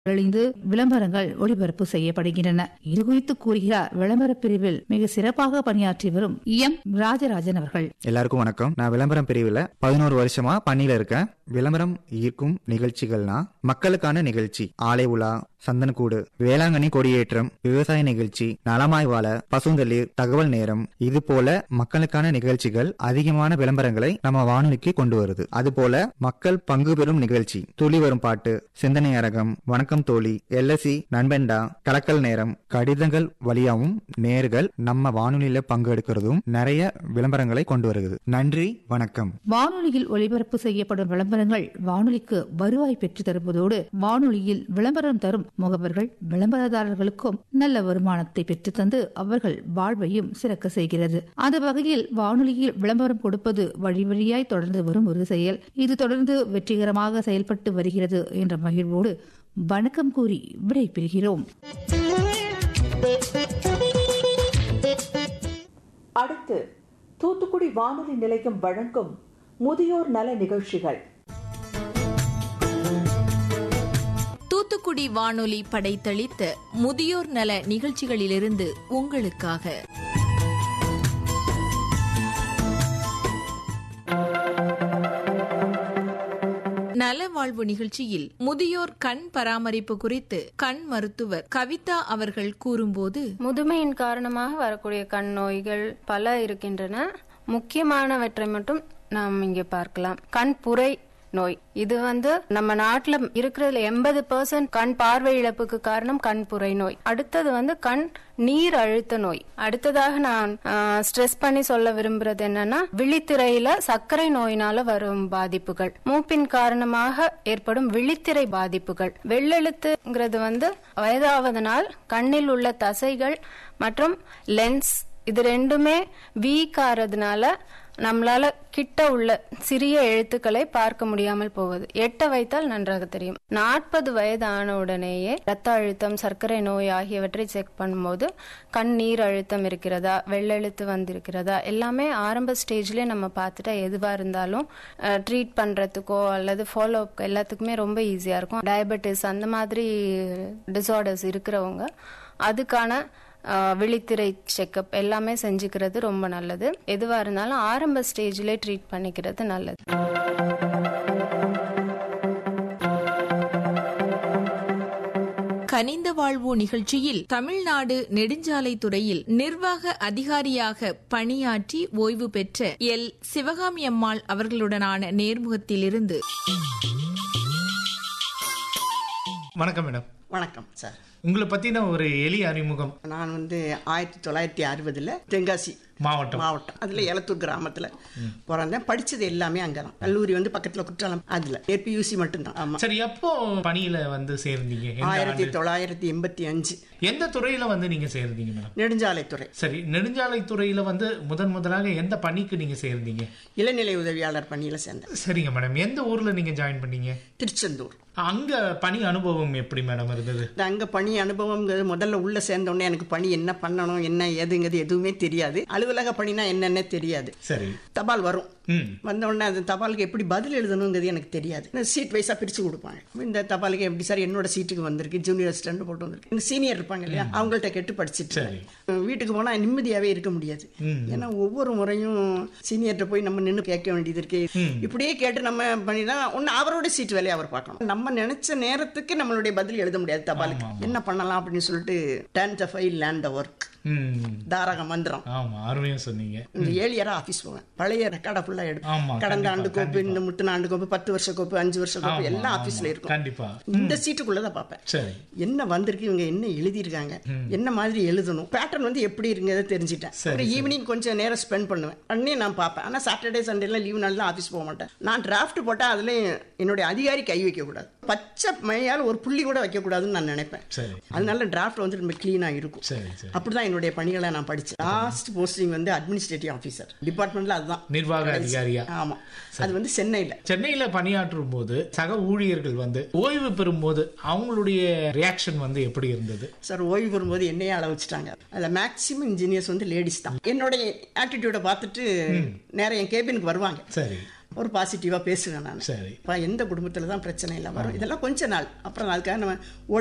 இணைந்து விளம்பரங்கள் ஒளிபரப்பு செய்யப்படுகின்றன இது குறித்து கூறுகிறார் விளம்பர பிரிவில் மிக சிறப்பாக பணியாற்றி வரும் எம் ராஜராஜன் அவர்கள் எல்லாருக்கும் வணக்கம் நான் விளம்பரம் பிரிவில் பதினோரு வருஷமா பணியில இருக்கேன் விளம்பரம் ஈர்க்கும் நிகழ்ச்சிகள்னா மக்களுக்கான நிகழ்ச்சி ஆலை உலா சந்தனக்கூடு வேளாங்கண்ணி கொடியேற்றம் விவசாய நிகழ்ச்சி நலமாய் வாழ பசுந்தளிர் தகவல் நேரம் இது போல மக்களுக்கான நிகழ்ச்சிகள் அதிகமான விளம்பரங்களை நம்ம வானொலிக்கு கொண்டு வருது அதுபோல மக்கள் பங்கு பெறும் நிகழ்ச்சி துளி வரும் பாட்டு சிந்தனை அரகம் வணக்கம் தோழி எல்எஸ்சி நண்பண்டா கலக்கல் நேரம் கடிதங்கள் வழியாவும் நேர்கள் நம்ம வானொலியில பங்கெடுக்கிறதும் நிறைய விளம்பரங்களை கொண்டு வருகிறது நன்றி வணக்கம் வானொலியில் ஒளிபரப்பு செய்யப்படும் விளம்பரங்கள் வானொலிக்கு வருவாய் பெற்று தருவதோடு வானொலியில் விளம்பரம் தரும் முகவர்கள் விளம்பரதாரர்களுக்கும் நல்ல வருமானத்தை பெற்று தந்து அவர்கள் வாழ்வையும் சிறக்க செய்கிறது அந்த வகையில் வானொலியில் விளம்பரம் கொடுப்பது வழி வழியாய் தொடர்ந்து வரும் ஒரு செயல் இது தொடர்ந்து வெற்றிகரமாக செயல்பட்டு வருகிறது என்ற மகிழ்வோடு வணக்கம் கூறி விடை பெறுகிறோம் அடுத்து தூத்துக்குடி வானொலி நிலையம் வழங்கும் முதியோர் நல நிகழ்ச்சிகள் தூத்துக்குடி வானொலி படைத்தளித்த முதியோர் நல நிகழ்ச்சிகளிலிருந்து உங்களுக்காக நல வாழ்வு நிகழ்ச்சியில் முதியோர் கண் பராமரிப்பு குறித்து கண் மருத்துவர் கவிதா அவர்கள் கூறும்போது முதுமையின் காரணமாக வரக்கூடிய கண் நோய்கள் பல இருக்கின்றன முக்கியமானவற்றை மட்டும் நாம் இங்கே பார்க்கலாம் கண் புரை நோய் இது வந்து நம்ம நாட்டுல இருக்கிறதுல எண்பது பெர்சன்ட் கண் பார்வை இழப்புக்கு காரணம் கண் புரை நோய் அடுத்தது வந்து கண் நீர் அழுத்த நோய் அடுத்ததாக நான் ஸ்ட்ரெஸ் பண்ணி சொல்ல விரும்புறது என்னன்னா விழித்திரையில சர்க்கரை நோயினால வரும் பாதிப்புகள் மூப்பின் காரணமாக ஏற்படும் விழித்திரை பாதிப்புகள் வெள்ளெழுத்துங்கிறது வந்து வயதாவதனால் கண்ணில் உள்ள தசைகள் மற்றும் லென்ஸ் இது ரெண்டுமே வீக் ஆறதுனால நம்மளால கிட்ட உள்ள சிறிய எழுத்துக்களை பார்க்க முடியாமல் போவது எட்ட வைத்தால் நன்றாக தெரியும் நாற்பது வயது ஆன உடனேயே ரத்த அழுத்தம் சர்க்கரை நோய் ஆகியவற்றை செக் பண்ணும்போது கண் நீர் அழுத்தம் இருக்கிறதா வெள்ளெழுத்து வந்திருக்கிறதா எல்லாமே ஆரம்ப ஸ்டேஜ்லயே நம்ம பார்த்துட்டா எதுவா இருந்தாலும் ட்ரீட் பண்றதுக்கோ அல்லது ஃபாலோ அப் எல்லாத்துக்குமே ரொம்ப ஈஸியா இருக்கும் டயபெட்டிஸ் அந்த மாதிரி டிசார்டர்ஸ் இருக்கிறவங்க அதுக்கான விழித்திரை செக்கப் எல்லாமே செஞ்சுக்கிறது ரொம்ப நல்லது எதுவா இருந்தாலும் ஆரம்ப ஸ்டேஜ்ல ட்ரீட் பண்ணிக்கிறது நல்லது கனிந்த வாழ்வு நிகழ்ச்சியில் தமிழ்நாடு நெடுஞ்சாலை துறையில் நிர்வாக அதிகாரியாக பணியாற்றி ஓய்வு பெற்ற எல் சிவகாமி அம்மாள் அவர்களுடனான நேர்முகத்திலிருந்து வணக்கம் மேடம் வணக்கம் சார் உங்களை பத்தின ஒரு எளிய அறிமுகம் நான் வந்து ஆயிரத்தி தொள்ளாயிரத்தி அறுபதுல தென்காசி மாவட்டம் மாவட்டம் அதுல எலத்தூர் கிராமத்துல பிறந்தேன் படிச்சது எல்லாமே அங்கதான் கல்லூரி வந்து பக்கத்துல குற்றாலம் அதுல ஏபியூசி மட்டும்தான் ஆமா சரி எப்போ பணியில வந்து சேர்ந்தீங்க எந்த ஆயிரத்தி ஆண்டு? தொள்ளாயிரத்தி எண்பத்தி அஞ்சு எந்த துறையில வந்து நீங்க சேர்ந்தீங்க மேடம் நெடுஞ்சாலைத்துறை சரி நெடுஞ்சாலை துறையில வந்து முதன் முதலாக எந்த பணிக்கு நீங்க சேர்ந்தீங்க இளநிலை உதவியாளர் பணியில சேர்ந்தேன் சரிங்க மேடம் எந்த ஊர்ல நீங்க ஜாயின் பண்ணீங்க திருச்செந்தூர் அங்க பணி அனுபவம் எப்படி மேடம் இருந்தது இந்த அங்க பணி அனுபவம்ங்கிறது முதல்ல உள்ள சேர்ந்த உடனே எனக்கு பணி என்ன பண்ணணும் என்ன ஏதுங்கிறது எதுவுமே தெரியாது அலுவலக பணினா என்னன்னே தெரியாது சரி தபால் வரும் ம் வந்த உடனே அந்த தபாலுக்கு எப்படி பதில் எழுதணுங்கிறது எனக்கு தெரியாது சீட் வைஸா பிரிச்சு கொடுப்பாங்க இந்த தபாலுக்கு எப்படி சார் என்னோட சீட்டுக்கு வந்திருக்கு ஜூனியர் அசிஸ்டன்ட் போட்டு வந்திருக்கு இந்த சீனியர் இருப்பாங்க இல்லையா அவங்கள்ட்ட கேட்டு படிச்சுட்டு சரி. இருந்தேன். வீட்டுக்கு போனா நிம்மதியாவே இருக்க முடியாது ஏன்னா ஒவ்வொரு முறையும் சீனியர்கிட்ட போய் நம்ம நின்று கேட்க வேண்டியது இருக்கு இப்படியே கேட்டு நம்ம பண்ணினா ஒன்னு அவரோட சீட் வேலையை அவர் பார்க்கணும் நம்ம நினைச்ச நேரத்துக்கு நம்மளுடைய பதில் எழுத முடியாது தபாலுக்கு என்ன பண்ணலாம் அப்படின்னு சொல்லிட்டு then the file land the work ம் தாரக மந்திரம் ஆமா அருமையா சொன்னீங்க இந்த ஏழியரா ஆபீஸ் போவேன் பழைய ரெக்கார்டை ஃபுல்லா ஆமா, எடுப்பேன் கடந்த கண்டிப்பா, ஆண்டு கோப்பு கண்டிப்பா. இந்த முத்தின ஆண்டு கோப்பு பத்து வருஷ கோப்பு அஞ்சு வருஷ கோப்பு ஆமா, எல்லாம் ஆமா. ஆபீஸ்ல இருக்கும் கண்டிப்பா இந்த சீட்டுக்குள்ளதான் பார்ப்பேன் சரி என்ன வந்திருக்கு இவங்க என்ன எழுதியிருக்காங்க என்ன மாதிரி எழுதணும் பேட்டர்ன் வந்து எப்படி இருக்குங்கிறத தெரிஞ்சுட்டேன் சரி, அப்புறம் ஈவினிங் கொஞ்சம் நேரம் ஸ்பெண்ட் பண்ணுவேன் அன்னே நான் பார்ப்பேன் ஆனா சாட்டர்டே சண்டேல லீவ் நாள்ல ஆபீஸ் போக மாட்டேன் நான் டிராஃப்ட் போட்டா அதுல என்னுடைய அதிகாரி கை வைக்க கூடாது பச்சை மையால் ஒரு புள்ளி கூட வைக்க கூடாதுன்னு நான் நினைப்பேன் சரி அதனால டிராஃப்ட் வந்து ரொம்ப கிளீனா இருக்கும் சரி சரி அப்படிதான் என்னுடைய பணிகளை நான் படிச்சேன் லாஸ்ட் போஸ்டிங் வந்து அட்மினிஸ்ட்ரேட்டிவ் ஆஃபீஸர் டிபார்ட்மெண்ட்ல அதுதான் நிர்வாக கடைசி. அதிகாரியா ஆமா அது வந்து சென்னையில சென்னையில பணியாற்றும் போது சக ஊழியர்கள் வந்து ஓய்வு பெறும் போது அவங்களுடைய ரியாக்ஷன் வந்து எப்படி இருந்தது சார் ஓய்வு பெறும்போது என்னையே அள வச்சுட்டாங்க அதுல மேக்சிமம் இன்ஜினியர்ஸ் வந்து லேடிஸ் தான் என்னுடைய ஆட்டிடியூட பார்த்துட்டு நேரம் என் கேபினுக்கு வருவாங்க சரி ஒரு பாசிட்டிவா பேசுவேன் நான் சரி அப்பா எந்த குடும்பத்துல தான் பிரச்சனை இல்லை வரும் இதெல்லாம் கொஞ்ச நாள் அப்புறம் அதுக்காக நம்ம